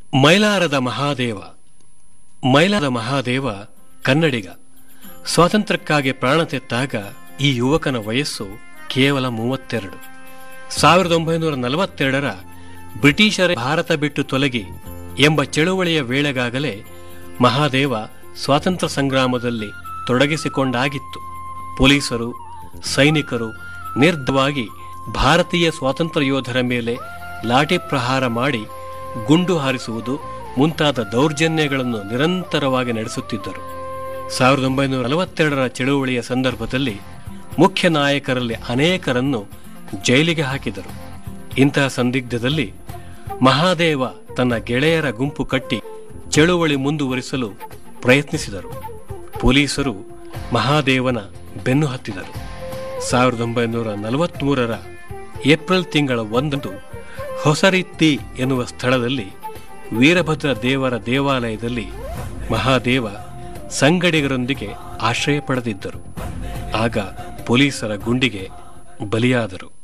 ಮೈಲಾರದ ಮಹಾದೇವ ಮೈಲಾರದ ಮಹಾದೇವ ಕನ್ನಡಿಗ ಸ್ವಾತಂತ್ರ್ಯಕ್ಕಾಗಿ ಪ್ರಾಣ ತೆತ್ತಾಗ ಈ ಯುವಕನ ವಯಸ್ಸು ಕೇವಲ ಮೂವತ್ತೆರಡು ಸಾವಿರದ ಒಂಬೈನೂರ ನಲವತ್ತೆರಡರ ಬ್ರಿಟಿಷರೇ ಭಾರತ ಬಿಟ್ಟು ತೊಲಗಿ ಎಂಬ ಚಳುವಳಿಯ ವೇಳೆಗಾಗಲೇ ಮಹಾದೇವ ಸ್ವಾತಂತ್ರ್ಯ ಸಂಗ್ರಾಮದಲ್ಲಿ ತೊಡಗಿಸಿಕೊಂಡಾಗಿತ್ತು ಪೊಲೀಸರು ಸೈನಿಕರು ನಿರ್ಧವಾಗಿ ಭಾರತೀಯ ಸ್ವಾತಂತ್ರ್ಯ ಯೋಧರ ಮೇಲೆ ಲಾಠಿ ಪ್ರಹಾರ ಮಾಡಿ ಗುಂಡು ಹಾರಿಸುವುದು ಮುಂತಾದ ದೌರ್ಜನ್ಯಗಳನ್ನು ನಿರಂತರವಾಗಿ ನಡೆಸುತ್ತಿದ್ದರು ಸಾವಿರದ ಒಂಬೈನೂರ ನಲವತ್ತೆರಡರ ಚಳುವಳಿಯ ಸಂದರ್ಭದಲ್ಲಿ ಮುಖ್ಯ ನಾಯಕರಲ್ಲಿ ಅನೇಕರನ್ನು ಜೈಲಿಗೆ ಹಾಕಿದರು ಇಂತಹ ಸಂದಿಗ್ಧದಲ್ಲಿ ಮಹಾದೇವ ತನ್ನ ಗೆಳೆಯರ ಗುಂಪು ಕಟ್ಟಿ ಚಳುವಳಿ ಮುಂದುವರಿಸಲು ಪ್ರಯತ್ನಿಸಿದರು ಪೊಲೀಸರು ಮಹಾದೇವನ ಬೆನ್ನು ಹತ್ತಿದರು ಸಾವಿರದ ಒಂಬೈನೂರ ನಲವತ್ಮೂರರ ಏಪ್ರಿಲ್ ತಿಂಗಳ ಒಂದಂದು ಹೊಸರಿತ್ತಿ ಎನ್ನುವ ಸ್ಥಳದಲ್ಲಿ ವೀರಭದ್ರ ದೇವರ ದೇವಾಲಯದಲ್ಲಿ ಮಹಾದೇವ ಸಂಗಡಿಗರೊಂದಿಗೆ ಆಶ್ರಯ ಪಡೆದಿದ್ದರು ಆಗ ಪೊಲೀಸರ ಗುಂಡಿಗೆ ಬಲಿಯಾದರು